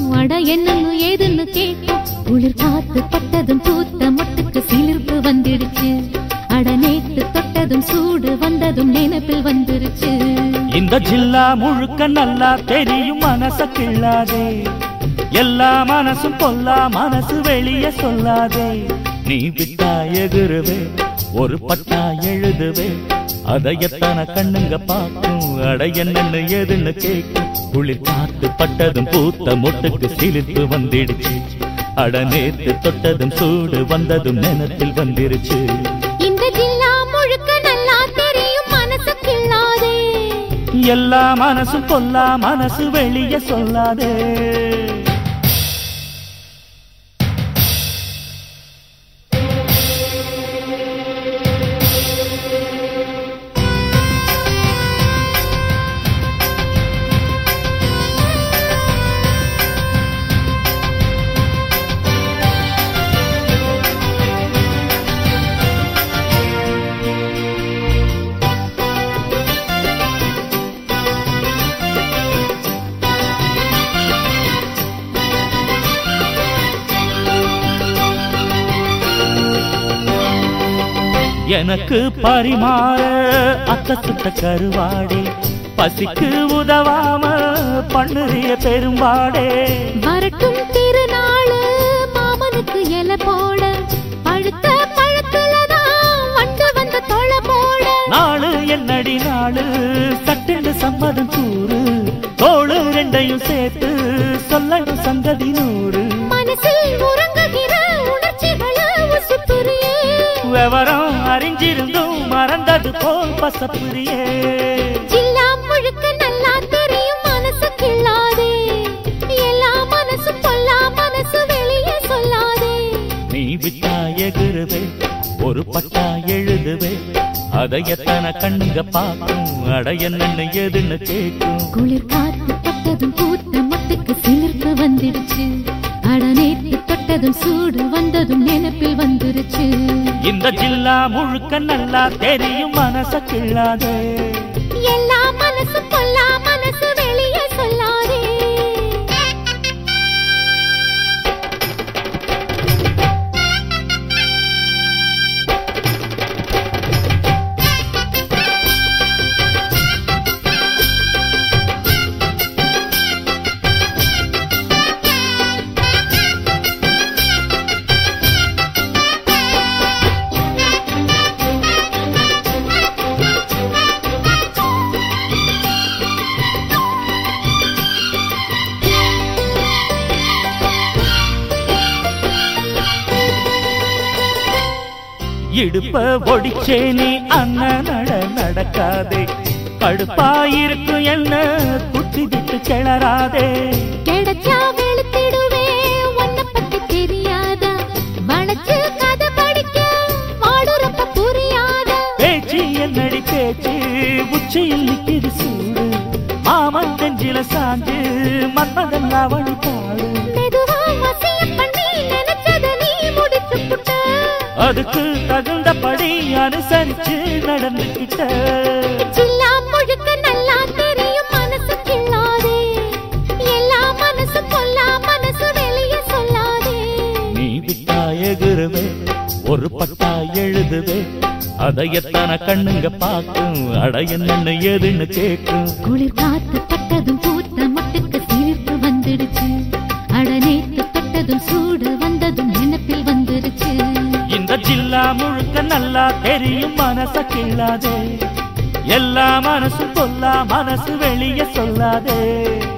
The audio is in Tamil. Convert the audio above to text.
அட என்னன்னு ஏதுன்னு கேட்கும் குளிர் காத்து பட்டதும் பூத்த மொட்டுக்கு சிலிர்ப்பு வந்துடுச்சு அட நேத்து தொட்டதும் சூடு வந்ததும் நினைப்பில் வந்துருச்சு இந்த ஜில்லா முழுக்க நல்லா தெரியும் மனச கிள்ளாதே எல்லா மனசும் பொல்லா மனசு வெளிய சொல்லாதே நீ விட்டா எகுருவே ஒரு பட்டா எழுதுவே அதை எத்தனை கண்ணுங்க பார்க்கும் அட என்னன்னு எதுன்னு கேட்கும் குளிர் காத்து பட்டதும் பூத்த மொட்டுக்கு சிலிர்ப்பு வந்துடுச்சு அட நேத்து தொட்டதும் சூடு வந்ததும் நினத்தில் வந்துருச்சு இந்த ஜில்லா முழுக்க நல்லா தெரியும் மனசு கிள்ளாதே எல்லா மனசும் பொல்லா மனசு வெளிய சொல்லாதே எனக்கு பரிமாற அத்த சுத்த கருவாடே பசிக்கு உதவாம பண்ணுறிய பெரும்பாடே வரட்டும் திருநாளு மாமனுக்கு இலை போட பழுத்த பழத்துலதான் வண்டு வந்த தொலை போட நாளு என்னடி நாளு சட்டென்று சம்மதம் கூறு தோளு ரெண்டையும் சேர்த்து சொல்லணும் சங்கதி நூறு மனசில் உறங்குகிற உணர்ச்சிகளை உசுப்புரியே விவரம் அறிஞ்சிருந்தும் மறந்தது போல் பசப்புரியே ஜில்லா முழுக்க நல்லா தெரியும் மனசு கிள்ளாதே எல்லா மனசு பொல்லா மனசு வெளியே சொல்லாதே நீ விட்டா எகுருவே ஒரு பட்டா எழுதுவே அதை எத்தனை கண்ணுங்க பார்க்கும் அட என்னன்னு எதுன்னு கேட்கும் குளிர் காத்து பட்டதும் பூத்த மொட்டுக்கு சிலிர்ப்பு வந்துடுச்சு அட நேத்து தொட்டதும் சூடு வந்ததும் நினைப்பில் வந்துருச்சு இந்த ஜில்லா முழுக்க நல்லா தெரியும் மனச கிள்ளாதே எல்லா மனசு பொல்லா மனசு வெளியே சொல்லாதே இடுப்ப ஒடிச்சே நீ அண்ணன் நட நடக்காதே கடுப்பாயிருக்கும் என்ன குத்தி விட்டு கிளறாதே கிடைச்சா வெளுத்திடுவே உன்னை பத்தி தெரியாதா வளைச்சு கதை படிக்க வாடுறப்ப புரியாதா பேச்சு என்னடி பேச்சு உச்சியில் நிக்கிது சூடு மாமன் நெஞ்சில சாஞ்சு மன்மதன் அவனி பாடு மெதுவா வசியம் பண்ணி நினைச்சத நீ முடிச்சு புட்ட அதுக்கு தகுந்தபடி அனுசரிச்சு நடந்துகிட்ட ஜில்லா முழுக்க நல்லா தெரியும் மனசு கிள்ளாதே எல்லா மனசு பொல்லா மனசு வெளியே சொல்லாதே நீ விட்டா எகுருவே ஒரு பட்டா எழுதுவே அதை எத்தனை கண்ணுங்க பார்க்கும் அட என்னன்னு எதுன்னு கேட்கும் குளிர் காத்து பட்டதும் பூத்த மொட்டுக்கு சீர்ப்பு வந்துடுச்சு அட நேத்து தொட்டதும் சூடு வந்ததும் நினைப்பில் வந்துருச்சு இந்த ஜில்லா முழுக்க நல்லா தெரியும் மனச கிள்ளாதே எல்லா மனசு கொல்லா மனசு வெளிய சொல்லாதே